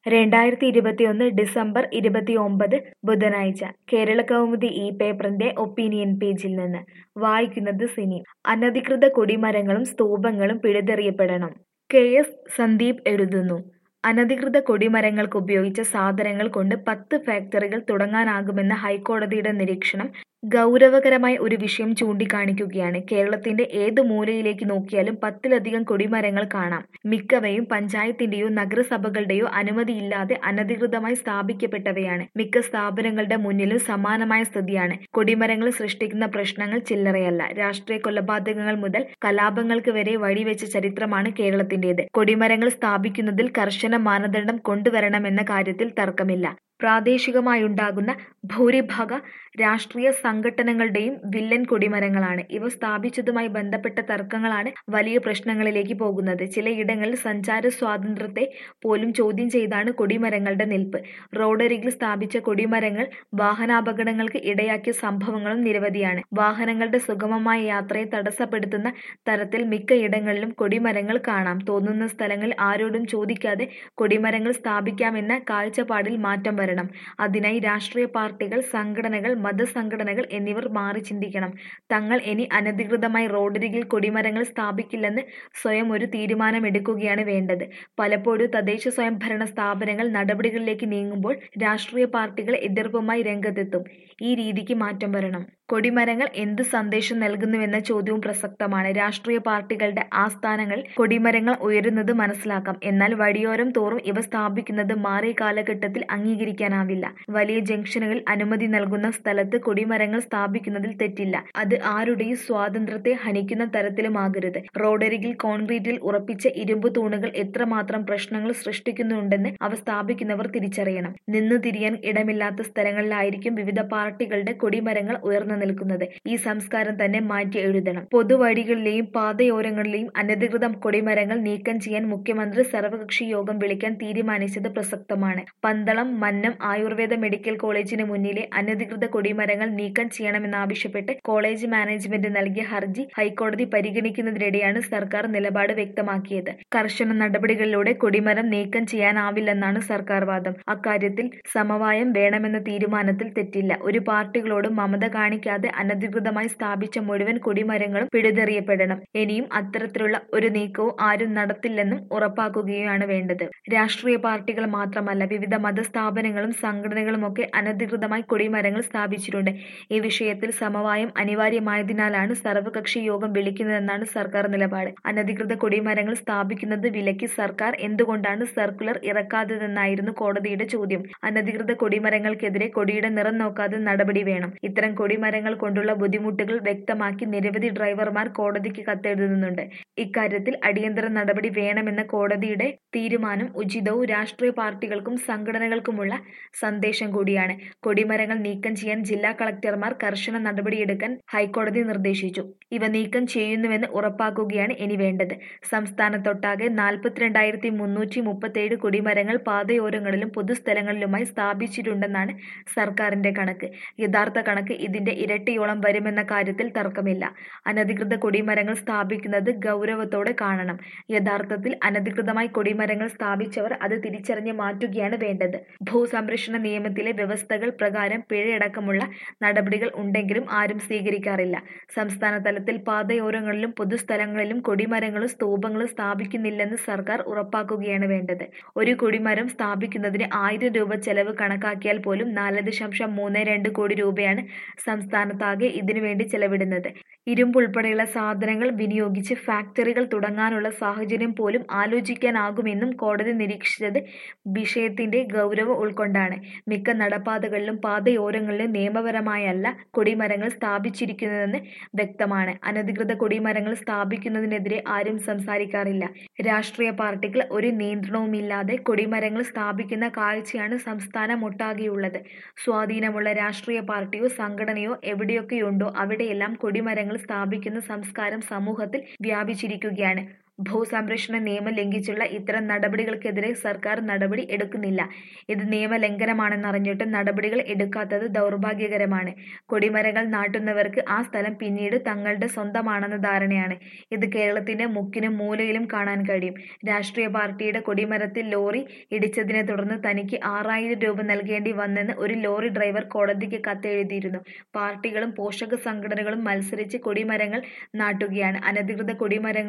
രണ്ടായിരത്തി ഇരുപത്തിയൊന്ന് ഡിസംബർ ഇരുപത്തിയൊമ്പത് ബുധനാഴ്ച കേരളകൗമുദി ഈ പേപ്പറിന്റെ ഒപ്പീനിയൻ പേജിൽ നിന്ന് വായിക്കുന്നത് സിനി അനധികൃത കൊടിമരങ്ങളും സ്തൂപങ്ങളും പിഴുതെറിയപ്പെടണം കെ എസ് സന്ദീപ് എഴുതുന്നു അനധികൃത കൊടിമരങ്ങൾക്ക് ഉപയോഗിച്ച സാധനങ്ങൾ കൊണ്ട് പത്ത് ഫാക്ടറികൾ തുടങ്ങാനാകുമെന്ന ഹൈക്കോടതിയുടെ നിരീക്ഷണം ഗൗരവകരമായ ഒരു വിഷയം ചൂണ്ടിക്കാണിക്കുകയാണ് കേരളത്തിന്റെ ഏത് മൂലയിലേക്ക് നോക്കിയാലും പത്തിലധികം കൊടിമരങ്ങൾ കാണാം മിക്കവയും പഞ്ചായത്തിന്റെയോ നഗരസഭകളുടെയോ അനുമതിയില്ലാതെ അനധികൃതമായി സ്ഥാപിക്കപ്പെട്ടവയാണ് മിക്ക സ്ഥാപനങ്ങളുടെ മുന്നിലും സമാനമായ സ്ഥിതിയാണ് കൊടിമരങ്ങൾ സൃഷ്ടിക്കുന്ന പ്രശ്നങ്ങൾ ചില്ലറയല്ല രാഷ്ട്രീയ കൊലപാതകങ്ങൾ മുതൽ കലാപങ്ങൾക്ക് വരെ വഴിവെച്ച ചരിത്രമാണ് കേരളത്തിന്റേത് കൊടിമരങ്ങൾ സ്ഥാപിക്കുന്നതിൽ കർശന മാനദണ്ഡം കൊണ്ടുവരണമെന്ന കാര്യത്തിൽ തർക്കമില്ല പ്രാദേശികമായുണ്ടാകുന്ന ഭൂരിഭാഗ രാഷ്ട്രീയ സംഘടനകളുടെയും വില്ലൻ കൊടിമരങ്ങളാണ് ഇവ സ്ഥാപിച്ചതുമായി ബന്ധപ്പെട്ട തർക്കങ്ങളാണ് വലിയ പ്രശ്നങ്ങളിലേക്ക് പോകുന്നത് ചിലയിടങ്ങളിൽ സഞ്ചാര സ്വാതന്ത്ര്യത്തെ പോലും ചോദ്യം ചെയ്താണ് കൊടിമരങ്ങളുടെ നിൽപ്പ് റോഡരികിൽ സ്ഥാപിച്ച കൊടിമരങ്ങൾ വാഹനാപകടങ്ങൾക്ക് ഇടയാക്കിയ സംഭവങ്ങളും നിരവധിയാണ് വാഹനങ്ങളുടെ സുഗമമായ യാത്രയെ തടസ്സപ്പെടുത്തുന്ന തരത്തിൽ മിക്കയിടങ്ങളിലും കൊടിമരങ്ങൾ കാണാം തോന്നുന്ന സ്ഥലങ്ങളിൽ ആരോടും ചോദിക്കാതെ കൊടിമരങ്ങൾ സ്ഥാപിക്കാമെന്ന കാഴ്ചപ്പാടിൽ മാറ്റം വരണം അതിനായി രാഷ്ട്രീയ പാർട്ടികൾ സംഘടനകൾ മതസംഘടനകൾ എന്നിവർ മാറി ചിന്തിക്കണം തങ്ങൾ ഇനി അനധികൃതമായി റോഡരികിൽ കൊടിമരങ്ങൾ സ്ഥാപിക്കില്ലെന്ന് സ്വയം ഒരു തീരുമാനമെടുക്കുകയാണ് വേണ്ടത് പലപ്പോഴും തദ്ദേശ സ്വയംഭരണ സ്ഥാപനങ്ങൾ നടപടികളിലേക്ക് നീങ്ങുമ്പോൾ രാഷ്ട്രീയ പാർട്ടികൾ എതിർപ്പുമായി രംഗത്തെത്തും ഈ രീതിക്ക് മാറ്റം വരണം കൊടിമരങ്ങൾ എന്ത് സന്ദേശം നൽകുന്നുവെന്ന ചോദ്യവും പ്രസക്തമാണ് രാഷ്ട്രീയ പാർട്ടികളുടെ ആസ്ഥാനങ്ങളിൽ കൊടിമരങ്ങൾ ഉയരുന്നത് മനസ്സിലാക്കാം എന്നാൽ വഴിയോരം തോറും ഇവ സ്ഥാപിക്കുന്നത് മാറിയ കാലഘട്ടത്തിൽ അംഗീകരിക്കാനാവില്ല വലിയ ജംഗ്ഷനുകളിൽ അനുമതി നൽകുന്ന സ്ഥലത്ത് കൊടിമരങ്ങൾ സ്ഥാപിക്കുന്നതിൽ തെറ്റില്ല അത് ആരുടെയും സ്വാതന്ത്ര്യത്തെ ഹനിക്കുന്ന തരത്തിലുമാകരുത് റോഡരികിൽ കോൺക്രീറ്റിൽ ഉറപ്പിച്ച ഇരുമ്പ് തൂണുകൾ എത്രമാത്രം പ്രശ്നങ്ങൾ സൃഷ്ടിക്കുന്നുണ്ടെന്ന് അവ സ്ഥാപിക്കുന്നവർ തിരിച്ചറിയണം നിന്നു തിരിയാൻ ഇടമില്ലാത്ത സ്ഥലങ്ങളിലായിരിക്കും വിവിധ പാർട്ടികളുടെ കൊടിമരങ്ങൾ ഉയർന്നു നിൽക്കുന്നത് ഈ സംസ്കാരം തന്നെ മാറ്റി എഴുതണം പൊതുവഴികളിലെയും പാതയോരങ്ങളിലെയും അനധികൃത കൊടിമരങ്ങൾ നീക്കം ചെയ്യാൻ മുഖ്യമന്ത്രി സർവകക്ഷി യോഗം വിളിക്കാൻ തീരുമാനിച്ചത് പ്രസക്തമാണ് പന്തളം മന്നം ആയുർവേദ മെഡിക്കൽ കോളേജിന് മുന്നിലെ അനധികൃത കൊടിമരങ്ങൾ നീക്കം ചെയ്യണമെന്നാവശ്യപ്പെട്ട് കോളേജ് മാനേജ്മെന്റ് നൽകിയ ഹർജി ഹൈക്കോടതി പരിഗണിക്കുന്നതിനിടെയാണ് സർക്കാർ നിലപാട് വ്യക്തമാക്കിയത് കർശന നടപടികളിലൂടെ കൊടിമരം നീക്കം ചെയ്യാനാവില്ലെന്നാണ് സർക്കാർ വാദം അക്കാര്യത്തിൽ സമവായം വേണമെന്ന തീരുമാനത്തിൽ തെറ്റില്ല ഒരു പാർട്ടികളോടും മമത കാണിക്കാതെ അനധികൃതമായി സ്ഥാപിച്ച മുഴുവൻ കൊടിമരങ്ങളും പിഴുതെറിയപ്പെടണം ഇനിയും അത്തരത്തിലുള്ള ഒരു നീക്കവും ആരും നടത്തില്ലെന്നും ഉറപ്പാക്കുകയാണ് വേണ്ടത് രാഷ്ട്രീയ പാർട്ടികൾ മാത്രമല്ല വിവിധ മതസ്ഥാപനങ്ങളും സംഘടനകളുമൊക്കെ അനധികൃതമായി കൊടിമരങ്ങൾ സ്ഥാപിച്ചിട്ടുണ്ട് ഈ വിഷയത്തിൽ സമവായം അനിവാര്യമായതിനാലാണ് സർവകക്ഷി യോഗം വിളിക്കുന്നതെന്നാണ് സർക്കാർ നിലപാട് അനധികൃത കൊടിമരങ്ങൾ സ്ഥാപിക്കുന്നത് വിലക്കി സർക്കാർ എന്തുകൊണ്ടാണ് സർക്കുലർ ഇറക്കാത്തതെന്നായിരുന്നു കോടതിയുടെ ചോദ്യം അനധികൃത കൊടിമരങ്ങൾക്കെതിരെ കൊടിയുടെ നിറം നോക്കാതെ നടപടി വേണം ഇത്തരം കൊടിമരങ്ങൾ കൊണ്ടുള്ള ബുദ്ധിമുട്ടുകൾ വ്യക്തമാക്കി നിരവധി ഡ്രൈവർമാർ കോടതിക്ക് കത്തെഴുതുന്നുണ്ട് ഇക്കാര്യത്തിൽ അടിയന്തര നടപടി വേണമെന്ന കോടതിയുടെ തീരുമാനം ഉചിതവും രാഷ്ട്രീയ പാർട്ടികൾക്കും സംഘടനകൾക്കുമുള്ള സന്ദേശം കൂടിയാണ് കൊടിമരങ്ങൾ നീക്കം ചെയ്യാൻ ജില്ലാ കളക്ടർമാർ കർശന നടപടിയെടുക്കാൻ ഹൈക്കോടതി നിർദ്ദേശിച്ചു ഇവ നീക്കം ചെയ്യുന്നുവെന്ന് ഉറപ്പാക്കുകയാണ് ഇനി വേണ്ടത് സംസ്ഥാനത്തൊട്ടാകെ നാൽപ്പത്തിരണ്ടായിരത്തി മുന്നൂറ്റി മുപ്പത്തേഴ് കൊടിമരങ്ങൾ പാതയോരങ്ങളിലും പൊതുസ്ഥലങ്ങളിലുമായി സ്ഥാപിച്ചിട്ടുണ്ടെന്നാണ് സർക്കാരിന്റെ കണക്ക് യഥാർത്ഥ കണക്ക് ഇതിന്റെ ഇരട്ടിയോളം വരുമെന്ന കാര്യത്തിൽ തർക്കമില്ല അനധികൃത കൊടിമരങ്ങൾ സ്ഥാപിക്കുന്നത് ഗൗരവത്തോടെ കാണണം യഥാർത്ഥത്തിൽ അനധികൃതമായി കൊടിമരങ്ങൾ സ്ഥാപിച്ചവർ അത് തിരിച്ചറിഞ്ഞ് മാറ്റുകയാണ് വേണ്ടത് ഭൂസംരക്ഷണ നിയമത്തിലെ വ്യവസ്ഥകൾ പ്രകാരം പിഴയടക്കമുള്ള നടപടികൾ ഉണ്ടെങ്കിലും ആരും സ്വീകരിക്കാറില്ല സംസ്ഥാന തലത്തിൽ പാതയോരങ്ങളിലും പൊതുസ്ഥലങ്ങളിലും കൊടിമരങ്ങളും സ്തൂപങ്ങളും സ്ഥാപിക്കുന്നില്ലെന്ന് സർക്കാർ ഉറപ്പാക്കുകയാണ് വേണ്ടത് ഒരു കൊടിമരം സ്ഥാപിക്കുന്നതിന് ആയിരം രൂപ ചെലവ് കണക്കാക്കിയാൽ പോലും നാല് ദശാംശം മൂന്ന് രണ്ട് കോടി രൂപയാണ് സംസ്ഥാനത്താകെ ഇതിനുവേണ്ടി ചെലവിടുന്നത് ഇരുമ്പുൾപ്പെടെയുള്ള സാധനങ്ങൾ വിനിയോഗിച്ച് ഫാക്ടറികൾ തുടങ്ങാനുള്ള സാഹചര്യം പോലും ആലോചിക്കാനാകുമെന്നും കോടതി നിരീക്ഷിച്ചത് വിഷയത്തിന്റെ ഗൗരവം ഉൾക്കൊണ്ടാണ് മിക്ക നടപ്പാതകളിലും പാതയോരങ്ങളിലും നിയമപരമായല്ല കൊടിമരങ്ങൾ സ്ഥാപിച്ചിരിക്കുന്നതെന്ന് വ്യക്തമാണ് അനധികൃത കൊടിമരങ്ങൾ സ്ഥാപിക്കുന്നതിനെതിരെ ആരും സംസാരിക്കാറില്ല രാഷ്ട്രീയ പാർട്ടികൾ ഒരു നിയന്ത്രണവുമില്ലാതെ കൊടിമരങ്ങൾ സ്ഥാപിക്കുന്ന കാഴ്ചയാണ് സംസ്ഥാനമൊട്ടാകെയുള്ളത് സ്വാധീനമുള്ള രാഷ്ട്രീയ പാർട്ടിയോ സംഘടനയോ എവിടെയൊക്കെയുണ്ടോ അവിടെയെല്ലാം കൊടിമരങ്ങൾ സ്ഥാപിക്കുന്ന സംസ്കാരം സമൂഹത്തിൽ വ്യാപിച്ചിരിക്കുകയാണ് ഭൂസംരക്ഷണ നിയമം ലംഘിച്ചുള്ള ഇത്തരം നടപടികൾക്കെതിരെ സർക്കാർ നടപടി എടുക്കുന്നില്ല ഇത് നിയമലംഘനമാണെന്നറിഞ്ഞിട്ടും നടപടികൾ എടുക്കാത്തത് ദൗർഭാഗ്യകരമാണ് കൊടിമരങ്ങൾ നാട്ടുന്നവർക്ക് ആ സ്ഥലം പിന്നീട് തങ്ങളുടെ സ്വന്തമാണെന്ന ധാരണയാണ് ഇത് കേരളത്തിന്റെ മുക്കിനും മൂലയിലും കാണാൻ കഴിയും രാഷ്ട്രീയ പാർട്ടിയുടെ കൊടിമരത്തിൽ ലോറി ഇടിച്ചതിനെ തുടർന്ന് തനിക്ക് ആറായിരം രൂപ നൽകേണ്ടി വന്നെന്ന് ഒരു ലോറി ഡ്രൈവർ കോടതിക്ക് കത്തെഴുതിയിരുന്നു പാർട്ടികളും പോഷക സംഘടനകളും മത്സരിച്ച് കൊടിമരങ്ങൾ നാട്ടുകയാണ് അനധികൃത കൊടിമരങ്ങൾ